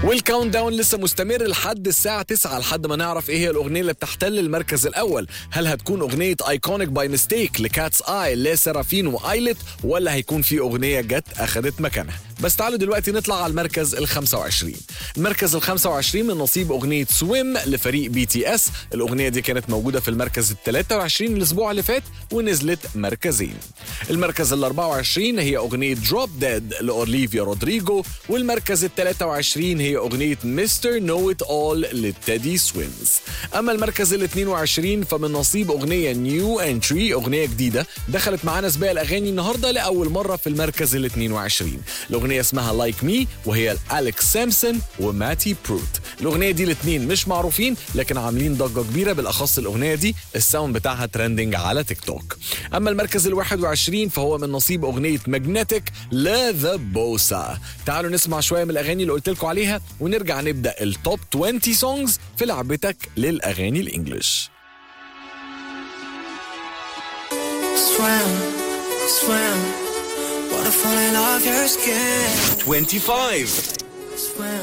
والكاونت داون لسه مستمر لحد الساعة 9 لحد ما نعرف ايه هي الأغنية اللي بتحتل المركز الأول، هل هتكون أغنية ايكونيك باي ميستيك لكاتس اي لسرافين وايلت ولا هيكون في أغنية جت أخدت مكانها؟ بس تعالوا دلوقتي نطلع على المركز ال 25 المركز ال 25 من نصيب أغنية سويم لفريق بي تي اس الأغنية دي كانت موجودة في المركز ال 23 الأسبوع اللي فات ونزلت مركزين المركز ال 24 هي أغنية دروب ديد لأوليفيا رودريجو والمركز ال 23 هي أغنية مستر نو ات اول لتيدي سوينز أما المركز ال 22 فمن نصيب أغنية نيو انتري أغنية جديدة دخلت معانا سباق الأغاني النهاردة لأول مرة في المركز ال 22 الأغنية اسمها لايك مي وهي أليكس سامسون وماتي بروت الأغنية دي الاثنين مش معروفين لكن عاملين ضجة كبيرة بالأخص الأغنية دي الساوند بتاعها ترندنج على تيك توك أما المركز ال 21 فهو من نصيب أغنية ماجنتيك لذا بوسا تعالوا نسمع شوية من الأغاني اللي قلت لكم عليها ونرجع نبدأ التوب 20 سونجز في لعبتك للأغاني الإنجليش Swim, swim, water falling off your skin. 25. Swim.